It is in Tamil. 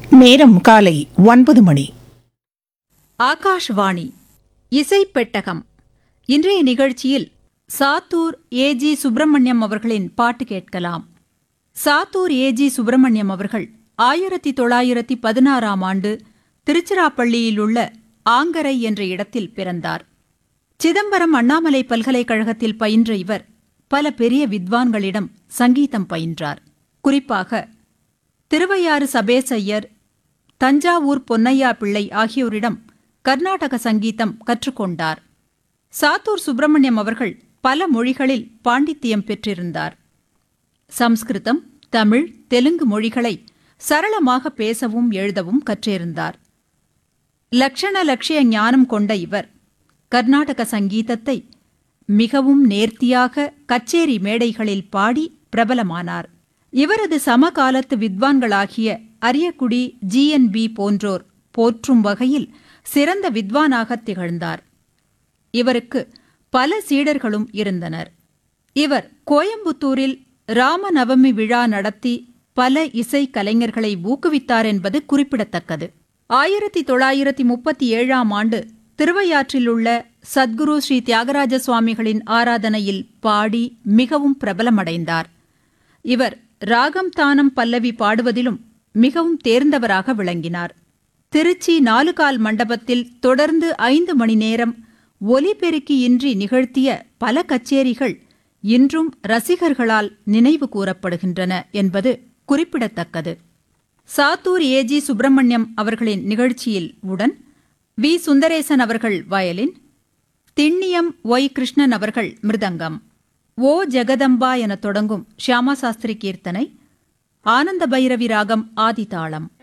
நேரம் காலை ஒன்பது மணி ஆகாஷ்வாணி இசைப்பெட்டகம் இன்றைய நிகழ்ச்சியில் சாத்தூர் ஏஜி சுப்பிரமணியம் அவர்களின் பாட்டு கேட்கலாம் சாத்தூர் ஏஜி சுப்பிரமணியம் அவர்கள் ஆயிரத்தி தொள்ளாயிரத்தி பதினாறாம் ஆண்டு திருச்சிராப்பள்ளியில் உள்ள ஆங்கரை என்ற இடத்தில் பிறந்தார் சிதம்பரம் அண்ணாமலை பல்கலைக்கழகத்தில் பயின்ற இவர் பல பெரிய வித்வான்களிடம் சங்கீதம் பயின்றார் குறிப்பாக திருவையாறு சபேசையர் தஞ்சாவூர் பொன்னையா பிள்ளை ஆகியோரிடம் கர்நாடக சங்கீதம் கற்றுக்கொண்டார் சாத்தூர் சுப்பிரமணியம் அவர்கள் பல மொழிகளில் பாண்டித்தியம் பெற்றிருந்தார் சம்ஸ்கிருதம் தமிழ் தெலுங்கு மொழிகளை சரளமாக பேசவும் எழுதவும் கற்றிருந்தார் லக்ஷண லட்சிய ஞானம் கொண்ட இவர் கர்நாடக சங்கீதத்தை மிகவும் நேர்த்தியாக கச்சேரி மேடைகளில் பாடி பிரபலமானார் இவரது சமகாலத்து வித்வான்களாகிய அரியக்குடி ஜிஎன்பி போன்றோர் போற்றும் வகையில் சிறந்த வித்வானாகத் திகழ்ந்தார் இவருக்கு பல சீடர்களும் இருந்தனர் இவர் கோயம்புத்தூரில் ராமநவமி விழா நடத்தி பல இசை கலைஞர்களை ஊக்குவித்தார் என்பது குறிப்பிடத்தக்கது ஆயிரத்தி தொள்ளாயிரத்தி முப்பத்தி ஏழாம் ஆண்டு திருவையாற்றில் உள்ள சத்குரு ஸ்ரீ தியாகராஜ சுவாமிகளின் ஆராதனையில் பாடி மிகவும் பிரபலமடைந்தார் இவர் ராகம் தானம் பல்லவி பாடுவதிலும் மிகவும் தேர்ந்தவராக விளங்கினார் திருச்சி நாலுகால் மண்டபத்தில் தொடர்ந்து ஐந்து மணி நேரம் ஒலிபெருக்கியின்றி நிகழ்த்திய பல கச்சேரிகள் இன்றும் ரசிகர்களால் நினைவு கூறப்படுகின்றன என்பது குறிப்பிடத்தக்கது சாத்தூர் ஏஜி சுப்பிரமணியம் அவர்களின் நிகழ்ச்சியில் உடன் வி சுந்தரேசன் அவர்கள் வயலின் திண்ணியம் ஒய் கிருஷ்ணன் அவர்கள் மிருதங்கம் ஓ ஜெகதம்பா என தொடங்கும் ஷியாமா சாஸ்திரி கீர்த்தனை ஆனந்த பைரவி ராகம் ஆதிதாளம்